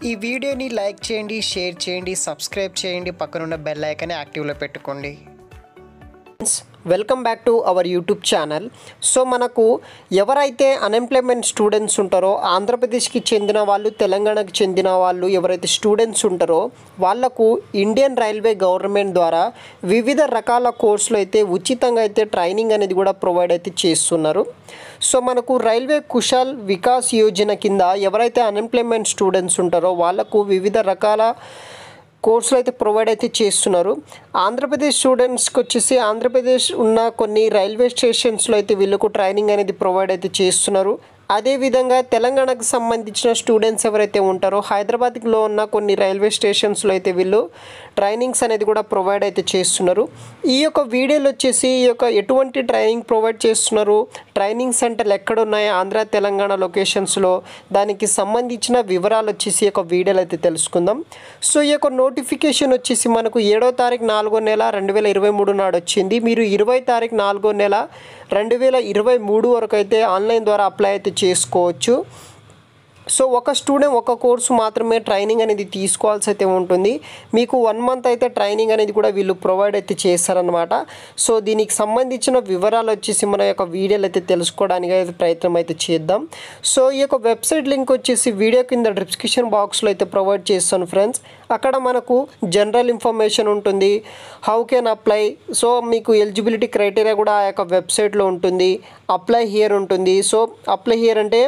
ఈ వీడియోని లైక్ చేయండి షేర్ చేయండి సబ్స్క్రైబ్ చేయండి పక్కనున్న బెల్ ఐకాన్ని యాక్టివ్లో పెట్టుకోండి welcome back to our YouTube channel so మనకు ఎవరైతే అన్ఎంప్లాయ్మెంట్ స్టూడెంట్స్ ఉంటారో ఆంధ్రప్రదేశ్కి చెందిన వాళ్ళు తెలంగాణకు చెందిన వాళ్ళు ఎవరైతే స్టూడెంట్స్ ఉంటారో వాళ్ళకు ఇండియన్ రైల్వే గవర్నమెంట్ ద్వారా వివిధ రకాల కోర్సులు అయితే ఉచితంగా అయితే ట్రైనింగ్ అనేది కూడా ప్రొవైడ్ అయితే చేస్తున్నారు సో మనకు రైల్వే కుశాల్ వికాస్ యోజన కింద ఎవరైతే అన్ఎంప్లాయ్మెంట్ స్టూడెంట్స్ ఉంటారో వాళ్ళకు వివిధ రకాల కోర్సులు అయితే ప్రొవైడ్ అయితే చేస్తున్నారు ఆంధ్రప్రదేశ్ స్టూడెంట్స్కి వచ్చేసి ఆంధ్రప్రదేశ్ ఉన్న కొన్ని రైల్వే స్టేషన్స్లో అయితే వీళ్ళకు ట్రైనింగ్ అనేది ప్రొవైడ్ అయితే చేస్తున్నారు అదేవిధంగా తెలంగాణకు సంబంధించిన స్టూడెంట్స్ ఎవరైతే ఉంటారో హైదరాబాద్లో ఉన్న కొన్ని రైల్వే స్టేషన్స్లో అయితే వీళ్ళు ట్రైనింగ్స్ అనేది కూడా ప్రొవైడ్ అయితే చేస్తున్నారు ఈ యొక్క వీడియోలో వచ్చేసి ఈ యొక్క ఎటువంటి ట్రైనింగ్ ప్రొవైడ్ చేస్తున్నారు ట్రైనింగ్ సెంటర్లు ఎక్కడ ఉన్నాయి ఆంధ్ర తెలంగాణ లొకేషన్స్లో దానికి సంబంధించిన వివరాలు వచ్చేసి ఈ యొక్క వీడియోలో అయితే తెలుసుకుందాం సో ఈ యొక్క నోటిఫికేషన్ వచ్చేసి మనకు ఏడో తారీఖు నాలుగో నెల రెండు వేల ఇరవై మూడు నాడు వచ్చింది మీరు ఇరవై తారీఖు నాలుగో నెల రెండు వేల ఇరవై మూడు వరకు అయితే ఆన్లైన్ ద్వారా అప్లై అయితే చేసుకోవచ్చు సో ఒక స్టూడెంట్ ఒక కోర్సు మాత్రమే ట్రైనింగ్ అనేది తీసుకోవాల్సి అయితే ఉంటుంది మీకు వన్ మంత్ అయితే ట్రైనింగ్ అనేది కూడా వీళ్ళు ప్రొవైడ్ అయితే చేస్తారనమాట సో దీనికి సంబంధించిన వివరాలు వచ్చేసి మన యొక్క వీడియోలు అయితే తెలుసుకోవడానికి అయితే ప్రయత్నం అయితే చేద్దాం సో ఈ యొక్క వెబ్సైట్ లింక్ వచ్చేసి వీడియో కింద డిస్క్రిప్షన్ బాక్స్లో అయితే ప్రొవైడ్ చేస్తాను ఫ్రెండ్స్ అక్కడ మనకు జనరల్ ఇన్ఫర్మేషన్ ఉంటుంది హౌ కెన్ అప్లై సో మీకు ఎలిజిబిలిటీ క్రైటీరియా కూడా ఆ యొక్క వెబ్సైట్లో ఉంటుంది అప్లై హియర్ ఉంటుంది సో అప్లై హియర్ అంటే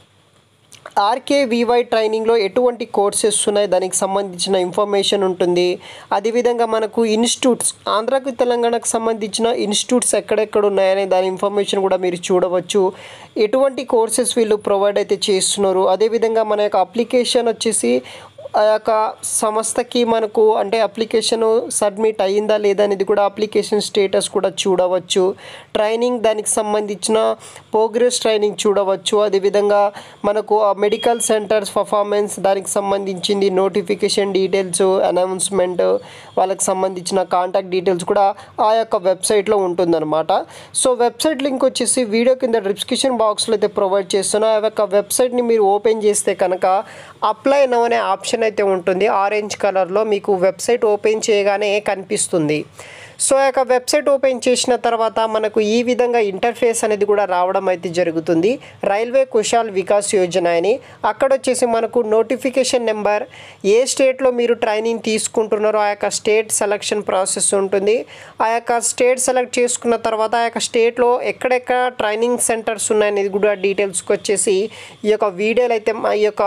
ఆర్కేవివై ట్రైనింగ్లో ఎటువంటి కోర్సెస్ ఉన్నాయి దానికి సంబంధించిన ఇన్ఫర్మేషన్ ఉంటుంది అదేవిధంగా మనకు ఇన్స్టిట్యూట్స్ ఆంధ్రాకు తెలంగాణకు సంబంధించిన ఇన్స్టిట్యూట్స్ ఎక్కడెక్కడ ఉన్నాయనే దాని ఇన్ఫర్మేషన్ కూడా మీరు చూడవచ్చు ఎటువంటి కోర్సెస్ వీళ్ళు ప్రొవైడ్ అయితే చేస్తున్నారు అదేవిధంగా మన యొక్క అప్లికేషన్ వచ్చేసి ఆ యొక్క సంస్థకి మనకు అంటే అప్లికేషన్ సబ్మిట్ అయ్యిందా లేదా అనేది కూడా అప్లికేషన్ స్టేటస్ కూడా చూడవచ్చు ట్రైనింగ్ దానికి సంబంధించిన ప్రోగ్రెస్ ట్రైనింగ్ చూడవచ్చు అదేవిధంగా మనకు ఆ మెడికల్ సెంటర్స్ పర్ఫార్మెన్స్ దానికి సంబంధించింది నోటిఫికేషన్ డీటెయిల్స్ అనౌన్స్మెంట్ వాళ్ళకి సంబంధించిన కాంటాక్ట్ డీటెయిల్స్ కూడా ఆ యొక్క వెబ్సైట్లో ఉంటుందన్నమాట సో వెబ్సైట్ లింక్ వచ్చేసి వీడియో కింద డిస్క్రిప్షన్ బాక్స్లో అయితే ప్రొవైడ్ చేస్తున్నా ఆ యొక్క వెబ్సైట్ని మీరు ఓపెన్ చేస్తే కనుక అప్లై నో అనే ఆప్షన్ అయితే ఉంటుంది ఆరెంజ్ కలర్లో మీకు వెబ్సైట్ ఓపెన్ చేయగానే కనిపిస్తుంది సో ఆ యొక్క వెబ్సైట్ ఓపెన్ చేసిన తర్వాత మనకు ఈ విధంగా ఇంటర్ఫేస్ అనేది కూడా రావడం అయితే జరుగుతుంది రైల్వే కుశాల్ వికాస్ యోజన అని అక్కడ వచ్చేసి మనకు నోటిఫికేషన్ నెంబర్ ఏ స్టేట్లో మీరు ట్రైనింగ్ తీసుకుంటున్నారో ఆ యొక్క స్టేట్ సెలక్షన్ ప్రాసెస్ ఉంటుంది ఆ యొక్క స్టేట్ సెలెక్ట్ చేసుకున్న తర్వాత ఆ యొక్క స్టేట్లో ఎక్కడెక్కడ ట్రైనింగ్ సెంటర్స్ ఉన్నాయనేది కూడా డీటెయిల్స్కి వచ్చేసి ఈ యొక్క వీడియోలు అయితే ఈ యొక్క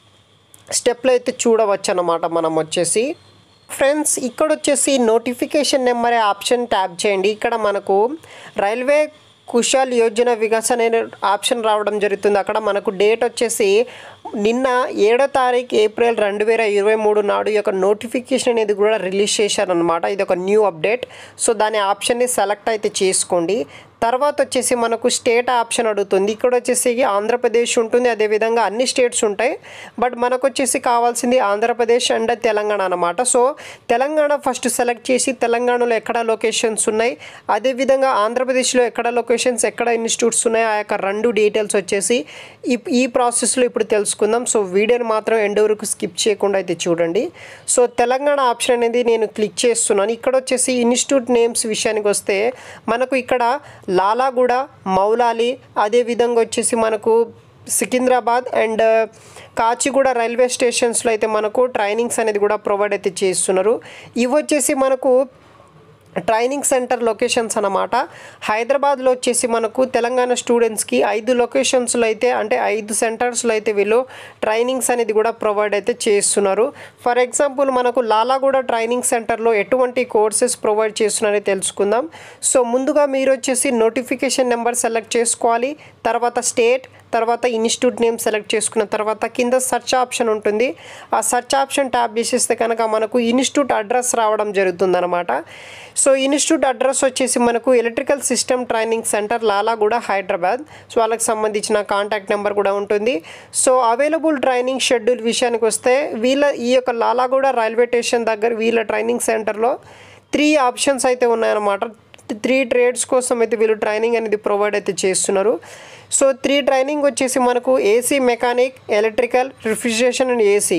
స్టెప్లో అయితే చూడవచ్చు అన్నమాట మనం వచ్చేసి ఫ్రెండ్స్ ఇక్కడ వచ్చేసి నోటిఫికేషన్ నెంబర్ ఆప్షన్ ట్యాప్ చేయండి ఇక్కడ మనకు రైల్వే కుశాల్ యోజన వికాస్ అనే ఆప్షన్ రావడం జరుగుతుంది అక్కడ మనకు డేట్ వచ్చేసి నిన్న ఏడో తారీఖు ఏప్రిల్ రెండు వేల ఇరవై మూడు నాడు ఈ యొక్క నోటిఫికేషన్ అనేది కూడా రిలీజ్ చేశారనమాట ఇది ఒక న్యూ అప్డేట్ సో దాని ఆప్షన్ని సెలెక్ట్ అయితే చేసుకోండి తర్వాత వచ్చేసి మనకు స్టేట్ ఆప్షన్ అడుగుతుంది ఇక్కడ వచ్చేసి ఆంధ్రప్రదేశ్ ఉంటుంది అదేవిధంగా అన్ని స్టేట్స్ ఉంటాయి బట్ మనకు వచ్చేసి కావాల్సింది ఆంధ్రప్రదేశ్ అండ్ తెలంగాణ అనమాట సో తెలంగాణ ఫస్ట్ సెలెక్ట్ చేసి తెలంగాణలో ఎక్కడ లొకేషన్స్ ఉన్నాయి అదేవిధంగా ఆంధ్రప్రదేశ్లో ఎక్కడ లొకేషన్స్ ఎక్కడ ఇన్స్టిట్యూట్స్ ఉన్నాయి ఆ యొక్క రెండు డీటెయిల్స్ వచ్చేసి ఈ ఈ ప్రాసెస్లో ఇప్పుడు తెలుసుకుందాం సో వీడియోని మాత్రం ఎండ్ వరకు స్కిప్ చేయకుండా అయితే చూడండి సో తెలంగాణ ఆప్షన్ అనేది నేను క్లిక్ చేస్తున్నాను ఇక్కడ వచ్చేసి ఇన్స్టిట్యూట్ నేమ్స్ విషయానికి వస్తే మనకు ఇక్కడ లాలాగూడ మౌలాలి అదేవిధంగా వచ్చేసి మనకు సికింద్రాబాద్ అండ్ కాచిగూడ రైల్వే స్టేషన్స్లో అయితే మనకు ట్రైనింగ్స్ అనేది కూడా ప్రొవైడ్ అయితే చేస్తున్నారు ఇవి వచ్చేసి మనకు ట్రైనింగ్ సెంటర్ లొకేషన్స్ అన్నమాట హైదరాబాద్లో వచ్చేసి మనకు తెలంగాణ స్టూడెంట్స్కి ఐదు లొకేషన్స్లో అయితే అంటే ఐదు సెంటర్స్లో అయితే వీళ్ళు ట్రైనింగ్స్ అనేది కూడా ప్రొవైడ్ అయితే చేస్తున్నారు ఫర్ ఎగ్జాంపుల్ మనకు లాలాగూడ ట్రైనింగ్ సెంటర్లో ఎటువంటి కోర్సెస్ ప్రొవైడ్ చేస్తున్నారో తెలుసుకుందాం సో ముందుగా మీరు వచ్చేసి నోటిఫికేషన్ నెంబర్ సెలెక్ట్ చేసుకోవాలి తర్వాత స్టేట్ తర్వాత ఇన్స్టిట్యూట్ నేమ్ సెలెక్ట్ చేసుకున్న తర్వాత కింద సెర్చ్ ఆప్షన్ ఉంటుంది ఆ సెర్చ్ ఆప్షన్ ట్యాప్ చేసేస్తే కనుక మనకు ఇన్స్టిట్యూట్ అడ్రస్ రావడం జరుగుతుందన్నమాట సో ఇన్స్టిట్యూట్ అడ్రస్ వచ్చేసి మనకు electrical system training centre Lallaguda Hyderabad so వాళ్ళకి సంబంధించిన కాంటాక్ట్ నెంబర్ కూడా ఉంటుంది సో అవైలబుల్ ట్రైనింగ్ షెడ్యూల్ విషయానికి వస్తే వీళ్ళ ఈ యొక్క లాలాగూడ రైల్వే స్టేషన్ దగ్గర వీళ్ళ ట్రైనింగ్ సెంటర్లో త్రీ ఆప్షన్స్ అయితే ఉన్నాయన్నమాట త్రీ ట్రేడ్స్ కోసం అయితే వీళ్ళు ట్రైనింగ్ అనేది ప్రొవైడ్ అయితే చేస్తున్నారు సో త్రీ ట్రైనింగ్ వచ్చేసి మనకు AC mechanic electrical refrigeration and AC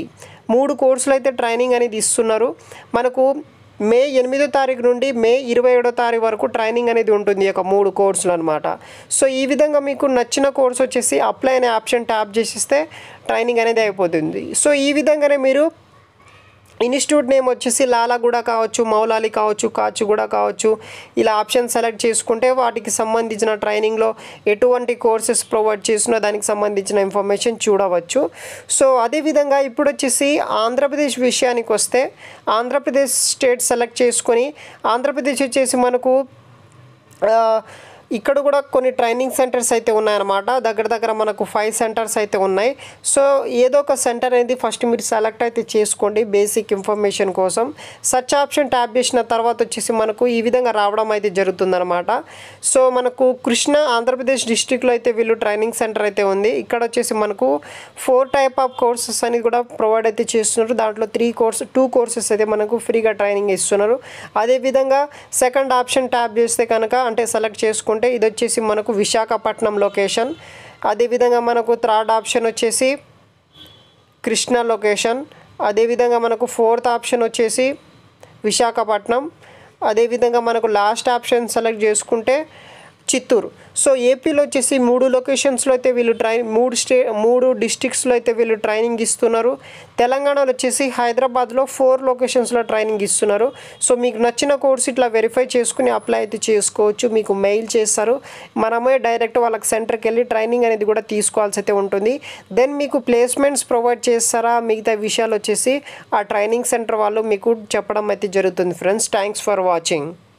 మూడు కోర్సులు అయితే ట్రైనింగ్ అనేది ఇస్తున్నారు మనకు మే ఎనిమిదో తారీఖు నుండి మే ఇరవై ఏడో తారీఖు వరకు ట్రైనింగ్ అనేది ఉంటుంది ఈ యొక్క మూడు కోర్సులు అనమాట సో ఈ విధంగా మీకు నచ్చిన కోర్స్ వచ్చేసి అప్లై అనే ఆప్షన్ ట్యాప్ చేసిస్తే ట్రైనింగ్ అనేది అయిపోతుంది సో ఈ విధంగానే మీరు ఇన్స్టిట్యూట్ నేమ్ వచ్చేసి లాలాగూడ కావచ్చు మౌలాలి కావచ్చు కాచిగూడ కావచ్చు ఇలా ఆప్షన్ సెలెక్ట్ చేసుకుంటే వాటికి సంబంధించిన ట్రైనింగ్లో ఎటువంటి కోర్సెస్ ప్రొవైడ్ చేసినా దానికి సంబంధించిన ఇన్ఫర్మేషన్ చూడవచ్చు సో అదేవిధంగా ఇప్పుడు వచ్చేసి ఆంధ్రప్రదేశ్ విషయానికి వస్తే ఆంధ్రప్రదేశ్ స్టేట్ సెలెక్ట్ చేసుకొని ఆంధ్రప్రదేశ్ వచ్చేసి మనకు ఆ, ఇక్కడ కూడా కొన్ని ట్రైనింగ్ సెంటర్స్ అయితే ఉన్నాయన్నమాట దగ్గర దగ్గర మనకు ఫైవ్ సెంటర్స్ అయితే ఉన్నాయి సో ఏదో ఒక సెంటర్ అనేది ఫస్ట్ మీరు సెలెక్ట్ అయితే చేసుకోండి బేసిక్ ఇన్ఫర్మేషన్ కోసం సర్చ్ ఆప్షన్ ట్యాప్ చేసిన తర్వాత వచ్చేసి మనకు ఈ విధంగా రావడం అయితే జరుగుతుందన్నమాట సో మనకు కృష్ణ ఆంధ్రప్రదేశ్ డిస్టిక్లో అయితే వీళ్ళు ట్రైనింగ్ సెంటర్ అయితే ఉంది ఇక్కడ వచ్చేసి మనకు ఫోర్ టైప్ ఆఫ్ కోర్సెస్ అనేది కూడా ప్రొవైడ్ అయితే చేస్తున్నారు దాంట్లో త్రీ కోర్స్ టూ కోర్సెస్ అయితే మనకు ఫ్రీగా ట్రైనింగ్ ఇస్తున్నారు అదేవిధంగా సెకండ్ ఆప్షన్ ట్యాప్ చేస్తే కనుక అంటే సెలెక్ట్ చేసుకుంటే ఇది వచ్చేసి మనకు విశాఖపట్నం లొకేషన్ అదేవిధంగా మనకు థర్డ్ ఆప్షన్ వచ్చేసి కృష్ణా లొకేషన్ అదేవిధంగా మనకు ఫోర్త్ ఆప్షన్ వచ్చేసి విశాఖపట్నం అదేవిధంగా మనకు లాస్ట్ ఆప్షన్ సెలెక్ట్ చేసుకుంటే చిత్తూరు సో ఏపీలో వచ్చేసి మూడు లొకేషన్స్లో అయితే వీళ్ళు ట్రైన్ మూడు స్టే మూడు డిస్టిక్స్లో అయితే వీళ్ళు ట్రైనింగ్ ఇస్తున్నారు తెలంగాణలో వచ్చేసి హైదరాబాద్లో ఫోర్ లొకేషన్స్లో ట్రైనింగ్ ఇస్తున్నారు సో మీకు నచ్చిన కోర్స్ ఇట్లా వెరిఫై చేసుకుని అప్లై అయితే చేసుకోవచ్చు మీకు మెయిల్ చేస్తారు మనమే డైరెక్ట్ వాళ్ళకి సెంటర్కి వెళ్ళి ట్రైనింగ్ అనేది కూడా తీసుకోవాల్సి అయితే ఉంటుంది దెన్ మీకు ప్లేస్మెంట్స్ ప్రొవైడ్ చేస్తారా మిగతా విషయాలు వచ్చేసి ఆ ట్రైనింగ్ సెంటర్ వాళ్ళు మీకు చెప్పడం అయితే జరుగుతుంది ఫ్రెండ్స్ థ్యాంక్స్ ఫర్ వాచింగ్